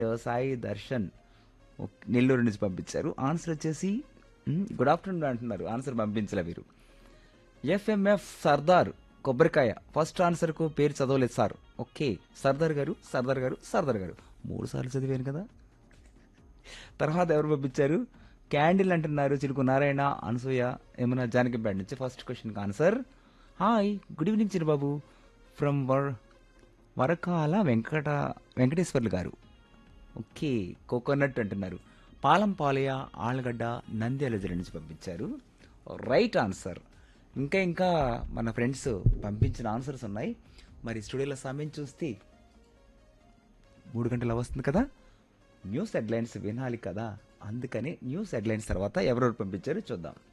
సాయి దర్శన్ ఓక్- నెల్లూరు నుంచి పంపించారు ఆన్సర్ వచ్చేసి మ్, గుడ్ ఆఫ్టర్నూన్ అంటున్నారు ఆన్సర్ పంపించలే మీరు ఎఫ్ఎంఎఫ్ సర్దార్ కొబ్బరికాయ ఫస్ట్ ఆన్సర్కు పేరు చదవలేదు సార్ ఓకే సర్దార్ గారు సర్దార్ గారు సర్దార్ గారు మూడు సార్లు చదివాను కదా తర్వాత ఎవరు పంపించారు క్యాండిల్ అంటున్నారు చిలుకు నారాయణ అనసూయ ఏమన్నా జానకిపేట నుంచి ఫస్ట్ క్వశ్చన్కి answer hi good evening Chirubabu from వర్ వరకాల వెంకట వెంకటేశ్వర్లు గారు ఓకే కోకోనట్ అంటున్నారు పాలం పాలయ ఆళ్ళగడ్డ నంద్యాల జిల్లా నుంచి పంపించారు రైట్ ఆన్సర్ ఇంకా ఇంకా మన ఫ్రెండ్స్ పంపించిన ఆన్సర్స్ ఉన్నాయి మరి స్టూడియోలో సమయం చూస్తే మూడు గంటల వస్తుంది కదా న్యూస్ హెడ్లైన్స్ వినాలి కదా అందుకని న్యూస్ హెడ్లైన్స్ తర్వాత ఎవరెవరు పంపించారో చూద్దాం